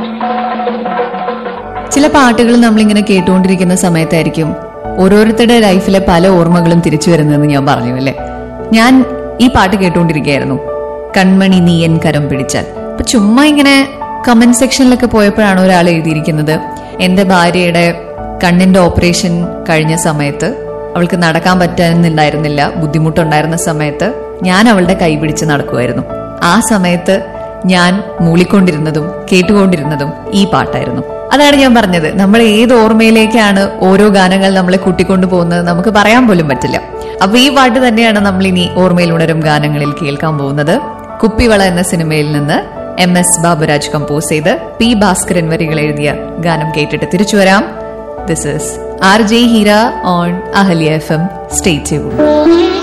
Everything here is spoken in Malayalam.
ചില പാട്ടുകൾ നമ്മളിങ്ങനെ കേട്ടുകൊണ്ടിരിക്കുന്ന സമയത്തായിരിക്കും ഓരോരുത്തരുടെ ലൈഫിലെ പല ഓർമ്മകളും തിരിച്ചു വരുന്നതെന്ന് ഞാൻ പറഞ്ഞു അല്ലേ ഞാൻ ഈ പാട്ട് കേട്ടുകൊണ്ടിരിക്കുകയായിരുന്നു കൺമണി നീയൻ കരം പിടിച്ചാൽ അപ്പൊ ചുമ്മാ ഇങ്ങനെ കമന്റ് സെക്ഷനിലൊക്കെ പോയപ്പോഴാണ് ഒരാൾ എഴുതിയിരിക്കുന്നത് എന്റെ ഭാര്യയുടെ കണ്ണിന്റെ ഓപ്പറേഷൻ കഴിഞ്ഞ സമയത്ത് അവൾക്ക് നടക്കാൻ പറ്റുന്നുണ്ടായിരുന്നില്ല ബുദ്ധിമുട്ടുണ്ടായിരുന്ന സമയത്ത് ഞാൻ അവളുടെ കൈ പിടിച്ച് നടക്കുമായിരുന്നു ആ സമയത്ത് ഞാൻ മൂളിക്കൊണ്ടിരുന്നതും കേട്ടുകൊണ്ടിരുന്നതും ഈ പാട്ടായിരുന്നു അതാണ് ഞാൻ പറഞ്ഞത് നമ്മൾ ഏത് ഓർമ്മയിലേക്കാണ് ഓരോ ഗാനങ്ങൾ നമ്മളെ കൂട്ടിക്കൊണ്ടു പോകുന്നത് നമുക്ക് പറയാൻ പോലും പറ്റില്ല അപ്പൊ ഈ പാട്ട് തന്നെയാണ് നമ്മൾ ഇനി ഓർമ്മയിൽ ഉണരും ഗാനങ്ങളിൽ കേൾക്കാൻ പോകുന്നത് കുപ്പിവള എന്ന സിനിമയിൽ നിന്ന് എം എസ് ബാബുരാജ് കമ്പോസ് ചെയ്ത് പി ഭാസ്കരൻ വരികൾ എഴുതിയ ഗാനം കേട്ടിട്ട് തിരിച്ചു വരാം this is R J Heera on Ahalya F M stay tune